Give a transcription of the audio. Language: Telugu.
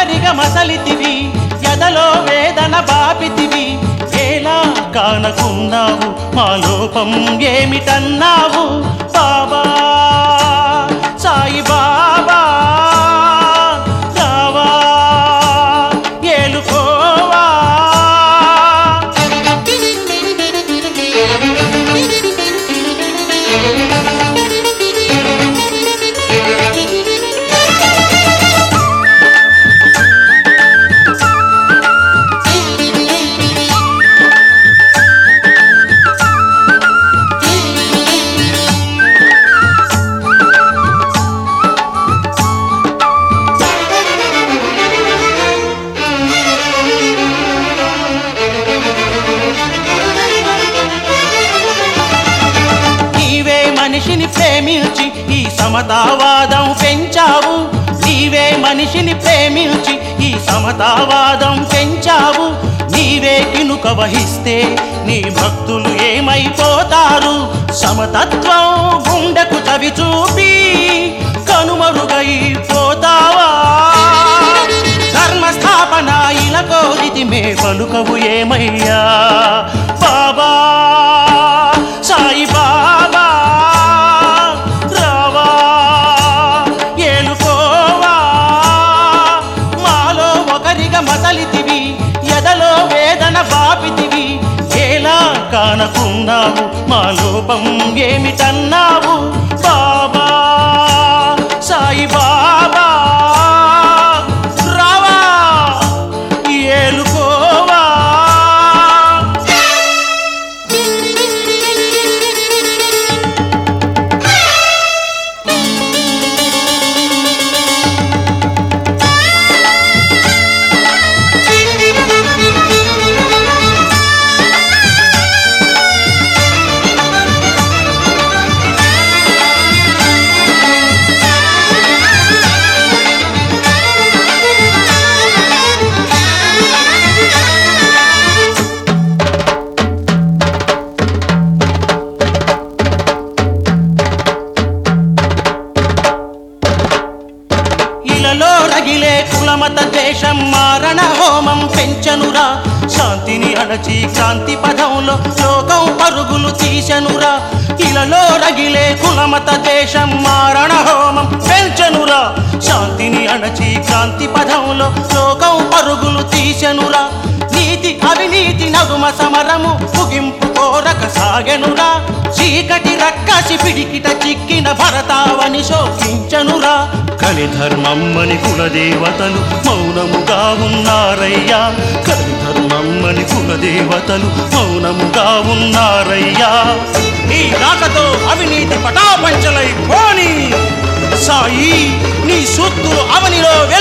ఒకరిగా మసలితివి ఎదలో వేదన బాపితివి ఎలా కానకున్నావు మా లోపం ఏమిటన్నావు బాబా సాయి బాబా రావా ఏలుకోవా నీవే మనిషిని ప్రేమించి ఈ సమతావాదం పెంచావు నీవే మనిషిని ప్రేమించి ఈ సమతావాదం పెంచావు నీవే కినుక వహిస్తే నీ భక్తులు ఏమైపోతారు సమతత్వం గుండెకు చవి చూపి కనుమరుగైపోతావా ధర్మస్థాపన ఇలా కోరితి మే పలుకవు ఏమయ్యా బాబా సాయి బాబా రావా ఏలుకోవా మాలో ఒకరిగా మసలితివి ఎదలో వేదన బాపితివి ఎలా కానకున్నావు మా లోపం ఏమిటన్నావు బాబా సాయి బాబా రావా ఏలుకోవా ఇలలో రగిలే కులమత దేశం మారణ హోమం పెంచనురా శాంతిని అణచి క్రాంతి పదంలో లోకం పరుగులు తీసెనురా ఇలలో రగిలే కులమత దేశం మారణ హోమం పెంచనురా శాంతిని అణచి క్రాంతి పదంలో లోకం పరుగులు తీసెనురా నీతి అవినీతి నగుమ సమరము ముగింపు కోరక సాగెనురా చీకటి రక్కసి పిడికిట చిక్కిన భరతావని శోకించనురా కలి ధర్మమ్మని కులదేవతలు మౌనముగా ఉన్నారయ్యా కలి ధర్మమ్మని కులదేవతలు మౌనముగా ఉన్నారయ్యా ఈ రాకతో అవినీతి పటాపంచలై పోని సాయి నీ సూత్తులు అవనిలో